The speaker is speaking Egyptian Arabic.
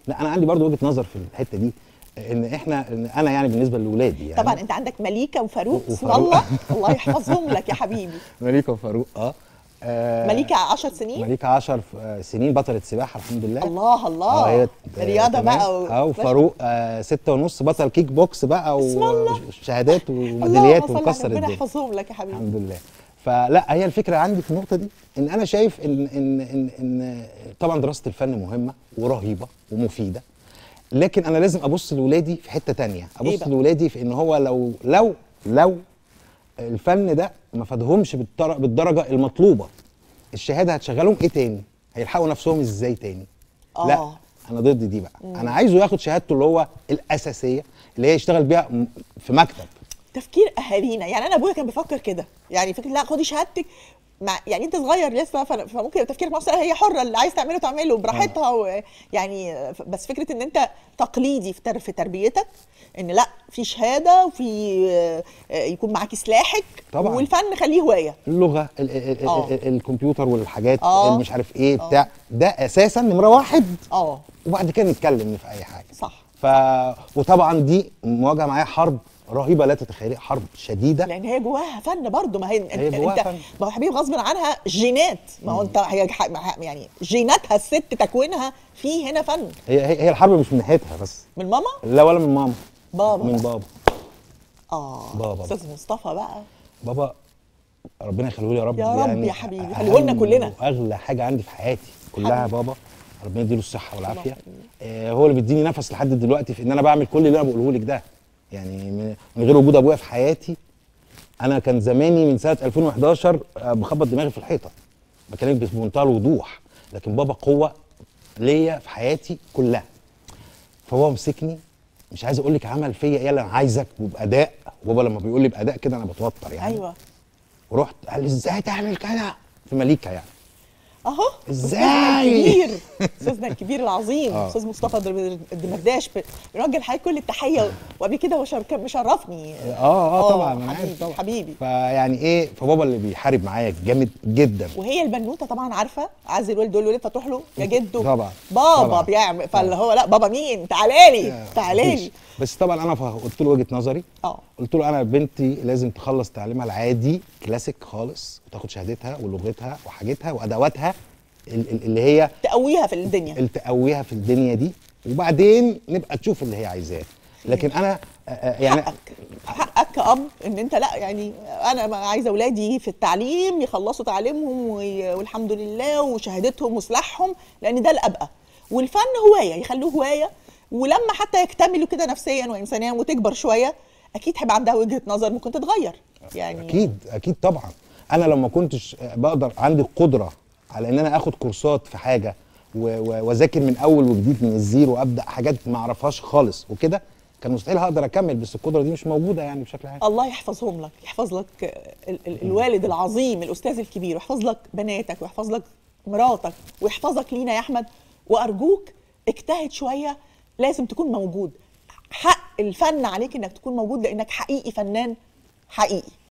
لا انا عندي برضو وجهه نظر في الحته دي ان احنا إن انا يعني بالنسبه لاولادي يعني طبعا انت عندك مليكه وفاروق اسم وفاروق. الله الله يحفظهم لك يا حبيبي مليكه وفاروق اه آه، مليكه 10 سنين مليكه 10 سنين بطله سباحه الحمد لله الله الله اه هي رياضه بقى و... اه وفاروق آه ستة ونص بطل كيك بوكس بقى اسم الله. وشهادات اللهم وميداليات صل على ومكسر ربنا الدنيا يحفظهم لك يا حبيبي الحمد لله فلا هي الفكره عندي في النقطه دي ان انا شايف ان ان ان, إن طبعا دراسه الفن مهمه ورهيبه ومفيده لكن انا لازم ابص لاولادي في حته تانية إيه ابص بقى؟ لاولادي في ان هو لو لو لو الفن ده ما فادهمش بالدر- بالدرجه المطلوبه الشهاده هتشغلهم ايه تاني هيلحقوا نفسهم ازاي تاني لا آه. انا ضد دي بقى انا عايزه ياخد شهادته اللي هو الاساسيه اللي هي يشتغل بيها م- في مكتب تفكير اهالينا يعني انا ابويا كان بيفكر كده يعني فكره لا خدي شهادتك مع يعني انت صغير لسه ف- فممكن تفكيرك مثلا هي حره اللي عايز تعمله تعمله براحتها ويعني ف- بس فكره ان انت تقليدي في تر- في تربيتك ان لا في شهاده وفي آه، آه، يكون معاكي سلاحك طبعاً. والفن خليه هوايه اللغه ال ال ال آه. ال الكمبيوتر والحاجات آه. اللي مش عارف ايه بتاع ده اساسا نمره واحد اه وبعد كده نتكلم في اي حاجه صح ف وطبعا دي مواجهه معايا حرب رهيبه لا تتخيلي حرب شديده لان هي جواها فن برضه ما هي, هي جواها انت فن. ما هو حبيبي غصب عنها جينات ما هو انت هي ح- ما ح- يعني جيناتها الست تكوينها في هنا فن هي هي هي الحرب مش من ناحيتها بس من ماما لا ولا من ماما بابا من بقى. بابا اه بابا. استاذ مصطفى بقى بابا ربنا يخليه لي يا رب يا دي رب يا حبيبي، خليه لنا أهم كلنا. واغلى حاجه عندي في حياتي كلها حبيبي. بابا ربنا يديله الصحه والعافيه يخليه. آه هو اللي بيديني نفس لحد دلوقتي في ان انا بعمل كل اللي انا بقوله لك ده يعني من من غير وجود ابويا في حياتي انا كان زماني من سنه 2011 آه، بخبط دماغي في الحيطه بكلمك بمنتهى الوضوح لكن بابا قوه ليا في حياتي كلها فهو مسكني مش عايز اقول لك عمل فيا ايه انا عايزك وباداء وبابا لما بيقول لي باداء كده انا بتوتر يعني ايوه ورحت قال لي ازاي تعمل كده في مليكه يعني اهو إزاي؟ أستاذنا الكبير استاذنا الكبير العظيم آه. استاذ مصطفى الدر- الدمرداش ب- بنوجه لحضرتك كل التحيه وقبل كده هو شر- كان مشرفني اه اه طبعا انا حبيبي عارف طبعا حبيبي فيعني ايه فبابا اللي بيحارب معايا جامد جدا وهي البنوته طبعا عارفه عز الولد دول الولد فتروح له يا جدو طبعا. بابا طبعا. بيعمل فاللي طبعا. هو لا بابا مين تعالى لي تعالى مفيش. لي بس طبعا انا فه- قلت له وجهه نظري اه قلت له انا بنتي لازم تخلص تعليمها العادي كلاسيك خالص وتاخد شهادتها ولغتها وحاجتها وادواتها ال- ال- اللي هي تقويها في الدنيا اللي تقويها في الدنيا دي وبعدين نبقى تشوف اللي هي عايزاه لكن انا آه، آه، يعني حقك حقك كأب ان انت لا يعني انا ما عايزه اولادي في التعليم يخلصوا تعليمهم وي- والحمد لله وشهادتهم وسلاحهم لان ده الابقى والفن هوايه يخلوه هوايه ولما حتى يكتملوا كده نفسيا وانسانيا وتكبر شويه اكيد هيبقى عندها وجهه نظر ممكن تتغير يعني اكيد اكيد طبعا انا لما كنتش بقدر عندي القدره على ان انا اخد كورسات في حاجه و- و- واذاكر من اول وجديد من الزيرو وابدا حاجات ما اعرفهاش خالص وكده كان مستحيل هقدر اكمل بس القدره دي مش موجوده يعني بشكل عام الله يحفظهم لك يحفظ لك ال- ال- الوالد العظيم الاستاذ الكبير ويحفظ لك بناتك ويحفظ لك مراتك ويحفظك لينا يا احمد وارجوك اجتهد شويه لازم تكون موجود حق الفن عليك انك تكون موجود لانك حقيقي فنان حقيقي